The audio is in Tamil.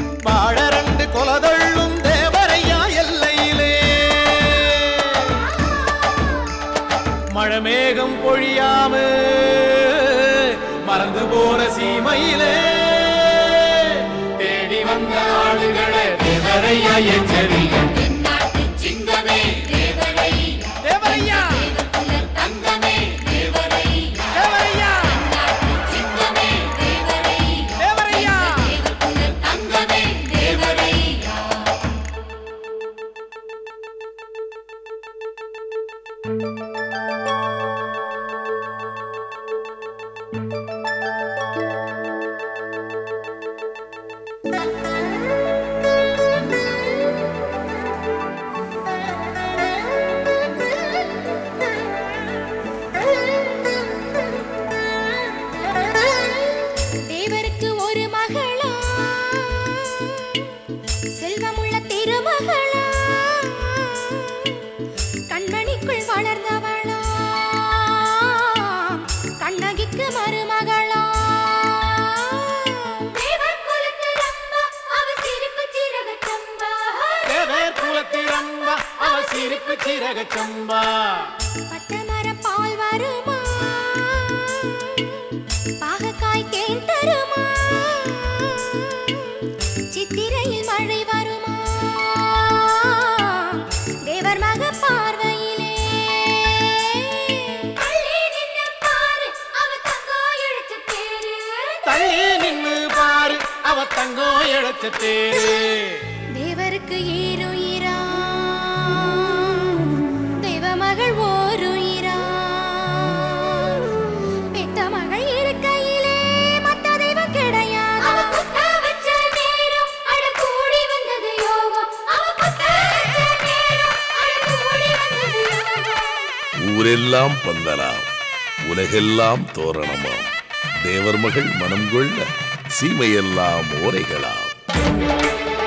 வாழரண்டு கொலதள்ளும் தேவரையா எல்லையிலே மழமேகம் பொழியாம மறந்து போன சீமையிலே தேடி வந்த ஆளுகளை தேவரையா எச்சரிக்கை தென்னாட்டு சிங்கமே தேவரை தேவரையா குல தங்கமே தேவரை தேவரையா தென்னாட்டு சிங்கமே தேவரை தேவரையா குல தங்கமே தேவரை தேவருக்கு ஒரு மகளா செல்வமுள்ள திருமகளா கண்மணிக்குள் வளர்ந்தவளா கண்ணகிக்கு மருமகளா தேவர் குலத்து ரம்பா அவ சிரிப்பு சிறகு சம்பா தேவர் குலத்திரம்பா அவ சிரிப்பு சிறக சம்பா பட்டமர பால் வருமா பாகக்காய் தேன் தருமா சித்திரையில் மழை வருமா தேவர் மக பார்வையிலே தள்ளி நின்னு பாரு, அவ தங்கம் இழுச்ச தேரு. தள்ளி நின்னு பாரு அவ தங்கம் இழைச்ச தேரு தேவருக்கு ஈருயிரா தெய்வ மகள் ஓருயிரா பெத்த மகள் இருக்கையிலே மத்த தெய்வம் கிடையாது அவ குத்த வச்ச நேரம் அட கூடி வந்தது யோகம் அவ குத்த வச்ச நேரம் அட கூடி வந்தது யோகம் ஊரெல்லாம் பந்தலாம் உலகெல்லாம் தோரணமாம் தேவர் மகள் மனம் கொள்ள சீமையெல்லாம் ஓரைகளாம்